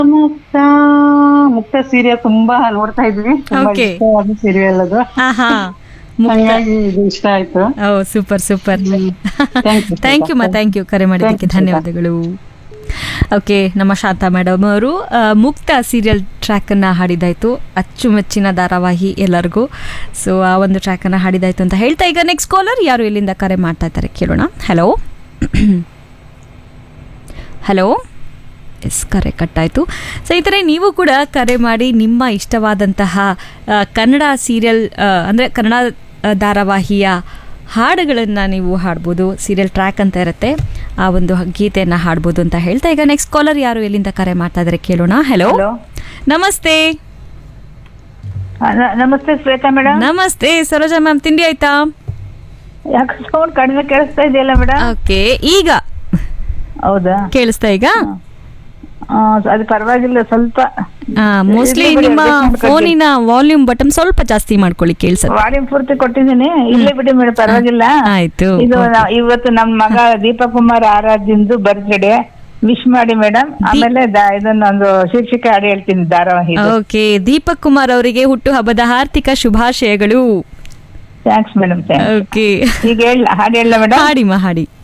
ಮುಕ್ತ ಮುಕ್ತ ಸೀರಿಯಲ್ ತುಂಬಾ ನೋಡ್ತಾ ಇದ್ವಿ ತುಂಬಾ Okay. ಇಷ್ಟವಾದ ಸೀರಿಯಲ್ ಅದು ಹಾ ಹಾ ಹಂಗಾಗಿ ಇದು ಇಷ್ಟ ಆಯ್ತು oh super super Thank you, thank you ಮಾ ಥ್ಯಾಂಕ್ ಯು ಕರೆ ಮಾಡಿದ್ದಕ್ಕೆ Thank you, ಧನ್ಯವಾದಗಳು ಓಕೆ ನಮ್ಮ ಶಾಂತಾ ಮೇಡಮ್ ಅವರು ಆ, ಮುಕ್ತ ಸೀರಿಯಲ್ ಟ್ರ್ಯಾಕನ್ನು ಹಾಡಿದಾಯ್ತು ಅಚ್ಚುಮೆಚ್ಚಿನ ಧಾರಾವಾಹಿ ಎಲ್ಲರಿಗೂ ಸೊ ಆ ಒಂದು ಟ್ರ್ಯಾಕನ್ನು ಹಾಡಿದಾಯ್ತು ಅಂತ ಹೇಳ್ತಾ ಈಗ ನೆಕ್ಸ್ಟ್ ಕಾಲರ್ ಯಾರು ಇಲ್ಲಿಂದ ಕರೆ ಮಾಡ್ತಾ ಇದ್ದಾರೆ ಕೇಳೋಣ ಹಲೋ ಹಲೋ ಎಸ್ ಕರೆ ಕಟ್ಟಾಯಿತು ಸೊ ಈ ಥರ ನೀವು ಕೂಡ ಕರೆ ಮಾಡಿ ನಿಮ್ಮ ಇಷ್ಟವಾದಂತಹ ಆ, ಕನ್ನಡ ಸೀರಿಯಲ್ ಅಂದರೆ ಕನ್ನಡ ಆ, ಧಾರಾವಾಹಿಯ ಹಾಡುಗಳನ್ನು ನೀವು ಹಾಡ್ಬೋದು ಸೀರಿಯಲ್ ಟ್ರ್ಯಾಕ್ ಅಂತ ಇರುತ್ತೆ ಆ ಒಂದು ಗೀತೆಯನ್ನು ಹಾಡ್ಬೋದು ಅಂತ ಹೇಳ್ತಾ ಈಗ ನೆಕ್ಸ್ಟ್ ಕಾಲರ್ ಯಾರು ಎಲ್ಲಿಂದ ಕರೆ ಮಾಡ್ತಾ ಇದ್ದಾರೆ ಕೇಳೋಣ ಹಲೋ ಹಲೋ ನಮಸ್ತೆ ನಮಸ್ತೆ ಶ್ವೇತಾ ಮೇಡಮ್ ನಮಸ್ತೆ ಸರೋಜಾ ಮ್ಯಾಮ್ ತಿಂಡಿ ಆಯ್ತಾ ಯಾಕೆ ಸೌಂಡ್ ಕಡಿಮೆ ಕೇಳಿಸ್ತಾ ಇದೆಯಲ್ಲ ಮೇಡಮ್ ಓಕೆ ಈಗ ಹೌದಾ ಕೇಳಿಸ್ತಾ ಈಗ ಆ, ಅದು ಪರವಾಗಿಲ್ಲ ಸ್ವಲ್ಪ ಮೋಸ್ಟ್ಲಿ ಇಲ್ಲಿ ಬಿಡಿ, ನಿಮ್ಮ adjust ಮಾಡ್ಕೊಳ್ತೀನಿ. ಫೋನಿನ ವಾಲ್ಯೂಮ್ ಬಟನ್ ಸ್ವಲ್ಪ ಜಾಸ್ತಿ ಮಾಡ್ಕೊಳ್ಳಿ ಕೇಳಿಸುತ್ತೆ ವಾಲ್ಯೂಮ್ ಪೂರ್ತಿ ಕೊಟ್ಟಿದ್ದೀನಿ ಇಲ್ಲೇ ಬಿಡಿ ಮೇಡಮ್ ಪರವಾಗಿಲ್ಲ ಆಯ್ತು ಇದು ನಾ- ಇವತ್ತು ನಮ್ಮ ಮಗ ದೀಪಕ್ ಕುಮಾರ್ ಆರಾಧ್ಯಂದು ಬರ್ತ್ಡೇ ವಿಶ್ ಮಾಡಿ ಮೇಡಮ್ ಆಮೇಲೆ ದ- ಇದನ್ನೊಂದು ಶೀರ್ಷಿಕೆ ಹಾಡು ಹೇಳ್ತೀನಿ ಧಾರಾವಾಹಿ ಓಕೆ ದೀಪಕ್ ಕುಮಾರ್ ಅವರಿಗೆ ಹುಟ್ಟು ಹಬ್ಬದ ಹಾರ್ದಿಕ ಶುಭಾಶಯಗಳು ಥ್ಯಾಂಕ್ಸ್ ಮೇಡಮ್ ಥ್ಯಾಂಕ್ಸ್ ಓಕೆ ಈಗ ಹೇಳ ಹಾಡು ಹೇಳ ಮೇಡಮ್ ಹಾಡಿ ಮಾ ಹಾಡಿ